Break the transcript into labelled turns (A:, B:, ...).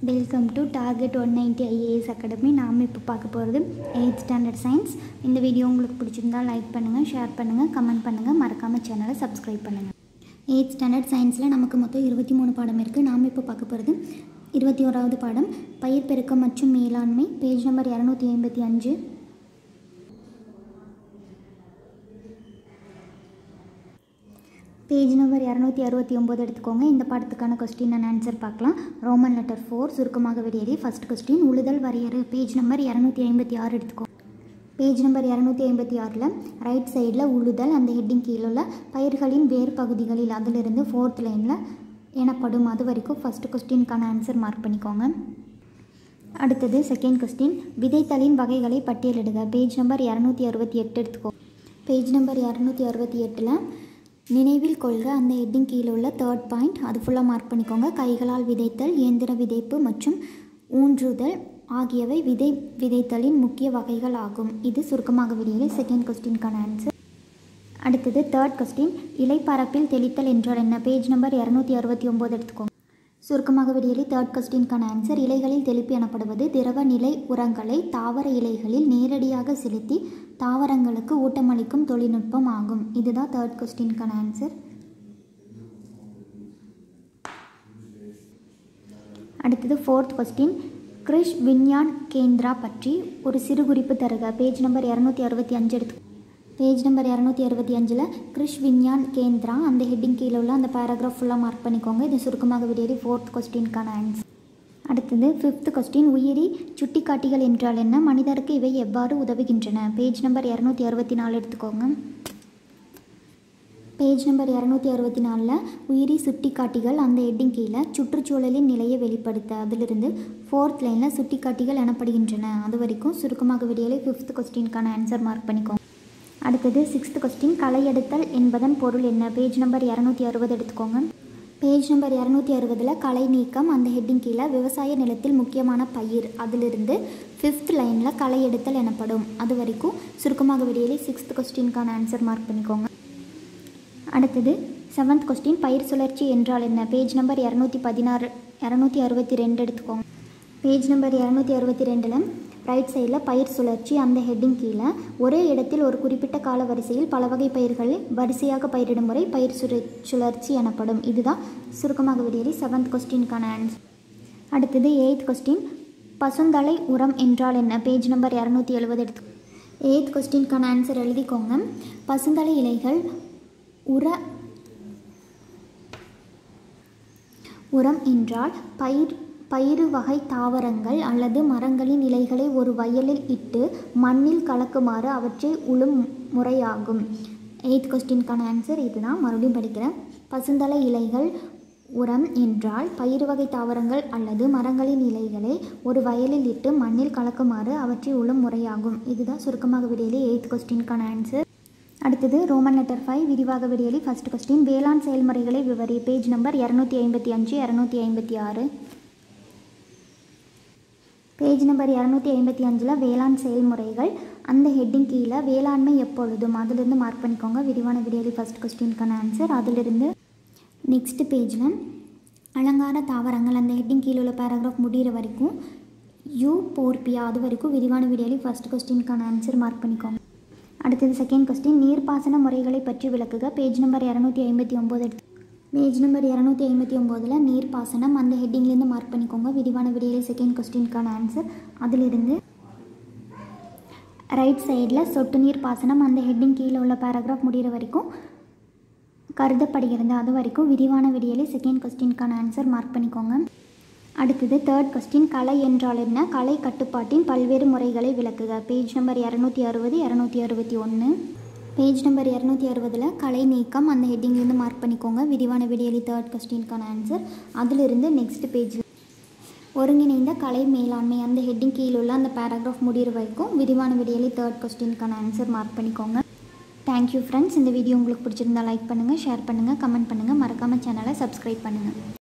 A: welcome to target one ninety IAS academy நாம் இப்போ பார்க்க போகிறது எயித் ஸ்டாண்டர்ட் சயின்ஸ் இந்த வீடியோ உங்களுக்கு பிடிச்சிருந்தா லைக் பண்ணுங்கள் ஷேர் பண்ணுங்கள் கமெண்ட் பண்ணுங்கள் மறக்காமல் சேனலை சப்ஸ்கிரைப் பண்ணுங்கள் எயித் ஸ்டாண்டர்ட் சயின்ஸில் நமக்கு மொத்தம் இருபத்தி மூணு பாடம் இருக்குது நாம் இப்போ பார்க்க போகிறது இருபத்தி ஓராவது பாடம் பயிர் பெருக்கம் மற்றும் மேலாண்மை பேஜ் நம்பர் இரநூத்தி ஐம்பத்தி அஞ்சு பேஜ் நம்பர் இரநூத்தி அறுபத்தி ஒம்பது எடுத்துக்கோங்க இந்த பாடத்துக்கான கொஸ்டின் அண்ட் ஆன்சர் பார்க்கலாம் ரோமன் லெட்டர் ஃபோர் சுருக்கமாக வெளியேறி ஃபர்ஸ்ட் கொஸ்டின் உழுதல் வரையறு பேஜ் நம்பர் இரநூத்தி ஐம்பத்தி ஆறு எடுத்துக்கோங்க பேஜ் நம்பர் இரநூத்தி ஐம்பத்தி ஆறில் ரைட் சைடில் உழுதல் அந்த ஹெட்டிங் கீழே உள்ள பயிர்களின் வேறு பகுதிகளில் அதிலிருந்து ஃபோர்த் லைனில் எனப்படும் அது வரைக்கும் ஃபஸ்ட்டு கொஸ்டினுக்கான ஆன்சர் மார்க் பண்ணிக்கோங்க அடுத்தது செகண்ட் கொஸ்டின் விதைத்தலின் வகைகளை பட்டியலிடுக பேஜ் நம்பர் இரநூத்தி அறுபத்தி எட்டு எடுத்துக்கோ பேஜ் நம்பர் இரநூத்தி அறுபத்தி எட்டில் நினைவில் கொள்க அந்த ஹெட்டிங் கீழே உள்ள தேர்ட் பாயிண்ட் அது ஃபுல்லாக மார்க் பண்ணிக்கோங்க கைகளால் விதைத்தல் இயந்திர விதைப்பு மற்றும் ஊன்றுதல் ஆகியவை விதை விதைத்தலின் முக்கிய வகைகள் ஆகும் இது சுருக்கமாக வெளியே செகண்ட் கொஸ்டினுக்கான ஆன்சர் அடுத்தது தேர்ட் கொஸ்டின் இலைப்பரப்பில் தெளித்தல் என்றால் என்ன பேஜ் நம்பர் இரநூத்தி அறுபத்தி ஒம்பது எடுத்துக்கோங்க சுருக்கமாக வெளியேறி தேர்ட் கொஸ்டினுக்கான ஆன்சர் இலைகளில் தெளிப்பு எனப்படுவது திரவ நிலை உரங்களை தாவர இலைகளில் நேரடியாக செலுத்தி தாவரங்களுக்கு ஊட்டமளிக்கும் தொழில்நுட்பம் ஆகும் இதுதான் தேர்ட் கொஸ்டினுக்கான ஆன்சர் அடுத்தது ஃபோர்த் கொஸ்டின் கிரிஷ் விஞ்ஞான் கேந்திரா பற்றி ஒரு சிறு குறிப்பு தருக பேஜ் நம்பர் இரநூத்தி அறுபத்தி அஞ்சு எடுத்து பேஜ் நம்பர் இரநூத்தி அறுபத்தி அஞ்சில் கிரிஷ் விஞ்ஞான் கேந்திரா அந்த ஹெட்டிங் கீழே உள்ள அந்த பேராகிராஃப் ஃபுல்லாக மார்க் பண்ணிக்கோங்க இது சுருக்கமாக வெளியேறி ஃபோர்த் கொஸ்டினுக்கான ஆன்சர் அடுத்தது ஃபிஃப்த் கொஸ்டின் உயிரி சுட்டிக்காட்டிகள் என்றால் என்ன மனிதருக்கு இவை எவ்வாறு உதவுகின்றன பேஜ் நம்பர் இரநூத்தி அறுபத்தி நாலு எடுத்துக்கோங்க பேஜ் நம்பர் இரநூத்தி அறுபத்தி நாலில் உயிரி சுட்டிக்காட்டிகள் அந்த ஹெட்டிங் கீழே சுற்றுச்சூழலின் நிலையை வெளிப்படுத்த அதிலிருந்து ஃபோர்த் லைனில் சுட்டிக்காட்டிகள் எனப்படுகின்றன அது வரைக்கும் சுருக்கமாக வெளியிலே ஃபிஃப்த் கொஸ்டினுக்கான ஆன்சர் மார்க் பண்ணிக்கோங்க அடுத்தது சிக்ஸ்த் கொஸ்டின் களை எடுத்தல் என்பதன் பொருள் என்ன பேஜ் நம்பர் இரநூத்தி அறுபது எடுத்துக்கோங்க பேஜ் நம்பர் இரநூத்தி அறுபதில் கலை நீக்கம் அந்த ஹெட்டிங் கீழே விவசாய நிலத்தில் முக்கியமான பயிர் அதிலிருந்து ஃபிஃப்த் லைனில் களை எடுத்தல் எனப்படும் அது வரைக்கும் சுருக்கமாக வெளியிலே சிக்ஸ்த் கொஸ்டினுக்கான ஆன்சர் மார்க் பண்ணிக்கோங்க அடுத்தது செவன்த் கொஸ்டின் பயிர் சுழற்சி என்றால் என்ன பேஜ் நம்பர் இரநூத்தி பதினாறு இரநூத்தி அறுபத்தி ரெண்டு எடுத்துக்கோங்க பேஜ் நம்பர் இரநூத்தி அறுபத்தி ரெண்டில் ரைட் சைடில் பயிர் சுழற்சி அந்த ஹெட்டிங் கீழே ஒரே இடத்தில் ஒரு குறிப்பிட்ட கால வரிசையில் பல வகை பயிர்கள் வரிசையாக பயிரிடும் முறை பயிர் சுழ சுழற்சி எனப்படும் இதுதான் சுருக்கமாக வெளியேறி செவன்த் கொஸ்டினுக்கான ஆன்சர் அடுத்தது எயித் கொஸ்டின் பசுந்தலை உரம் என்றால் என்ன பேஜ் நம்பர் இரநூத்தி எழுபது எடுத்து எயித் கொஸ்டினுக்கான ஆன்சர் எழுதிக்கோங்க பசுந்தலை இலைகள் உர உரம் என்றால் பயிர் பயிறு வகை தாவரங்கள் அல்லது மரங்களின் இலைகளை ஒரு வயலில் இட்டு மண்ணில் கலக்குமாறு அவற்றை உழும் முறையாகும் எயித் கொஸ்டினுக்கான ஆன்சர் இதுதான் மறுபடியும் படிக்கிறேன் பசுந்தலை இலைகள் உரம் என்றால் பயிறு வகை தாவரங்கள் அல்லது மரங்களின் இலைகளை ஒரு வயலில் இட்டு மண்ணில் கலக்குமாறு அவற்றை உழும் முறையாகும் இதுதான் சுருக்கமாக விடையிலே எயித் கொஸ்டினுக்கான ஆன்சர் அடுத்தது ரோமன் லெட்டர் ஃபைவ் விரிவாக விடியலி ஃபஸ்ட் கொஸ்டின் வேளாண் செயல்முறைகளை விவரி பேஜ் நம்பர் இரநூத்தி ஐம்பத்தி அஞ்சு இரநூத்தி ஐம்பத்தி ஆறு பேஜ் நம்பர் இரநூத்தி ஐம்பத்தி அஞ்சில் வேளாண் செயல்முறைகள் அந்த ஹெட்டிங் கீழே வேளாண்மை எப்பொழுதும் அதிலிருந்து மார்க் பண்ணிக்கோங்க விரிவான விடியலி ஃபஸ்ட் கொஸ்டினுக்கான ஆன்சர் அதிலிருந்து நெக்ஸ்ட் பேஜில் அலங்கார தாவரங்கள் அந்த ஹெட்டிங் கீழே உள்ள பேராகிராஃப் முடிகிற வரைக்கும் யூ போர்பியா அது வரைக்கும் விரிவான விடியலி ஃபஸ்ட் கொஸ்டினுக்கான ஆன்சர் மார்க் பண்ணிக்கோங்க அடுத்தது செகண்ட் கொஸ்டின் நீர்ப்பாசன முறைகளை பற்றி விளக்குக பேஜ் நம்பர் இரநூத்தி ஐம்பத்தி ஒம்பது எடுத்து பேஜ் நம்பர் இரநூத்தி ஐம்பத்தி ஒம்போதில் நீர்ப்பாசனம் அந்த ஹெட்டிங்லேருந்து மார்க் பண்ணிக்கோங்க விரிவான விடியலை செகண்ட் கொஸ்டினுக்கான ஆன்சர் அதிலிருந்து ரைட் சைடில் சொட்டு நீர் பாசனம் அந்த ஹெட்டிங் கீழே உள்ள பேராகிராஃப் முடிகிற வரைக்கும் கருதப்படுகிறது அது வரைக்கும் விரிவான விடியலை செகண்ட் கொஸ்டினுக்கான ஆன்சர் மார்க் பண்ணிக்கோங்க அடுத்தது தேர்ட் கொஸ்டின் கலை என்றால் என்ன கலை கட்டுப்பாட்டின் பல்வேறு முறைகளை விளக்குக பேஜ் நம்பர் இரநூத்தி அறுபது இரநூத்தி அறுபத்தி ஒன்று பேஜ் நம்பர் இரநூத்தி அறுபதில் கலை நீக்கம் அந்த ஹெட்டிங்லேருந்து மார்க் பண்ணிக்கோங்க விரிவான விடியலி தேர்ட் கொஸ்டினுக்கான ஆன்சர் அதிலிருந்து நெக்ஸ்ட் பேஜில் ஒருங்கிணைந்த கலை மேலாண்மை அந்த ஹெட்டிங் கீழே உள்ள அந்த பேராகிராஃப் முடிகிற வரைக்கும் விரிவான விடியலி தேர்ட் கொஸ்டினுக்கான ஆன்சர் மார்க் பண்ணிக்கோங்க தேங்க்யூ ஃப்ரெண்ட்ஸ் இந்த வீடியோ உங்களுக்கு பிடிச்சிருந்தா லைக் பண்ணுங்கள் ஷேர் பண்ணுங்கள் கமெண்ட் பண்ணுங்கள் மறக்காமல் சேனலை சப்ஸ்கிரைப் பண்ணுங்கள்